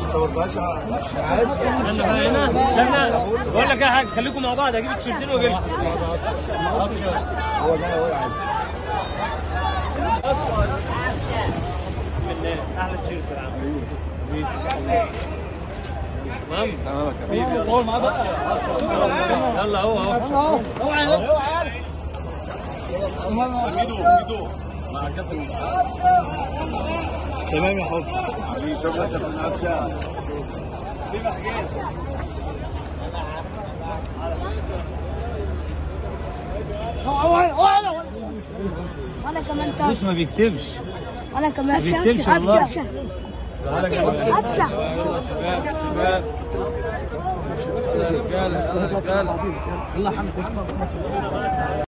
تصورتهاش عادي استنى بقى هنا استنى بقول لك ايه حاجه خليكم مع بعض اجيب التيشيرتين واجي لكم هو ده هو عادي احلى تيشيرت يا عم تمام تمام يا كبير صور معاه بقى يلا اهو اهو تمام يا حب شكرا كابتن عبشة وانا كمان كام بص ما بيكتبش وانا كمان ما بيكتبش والله. ابشع ابشع رجاله رجاله يلا حمد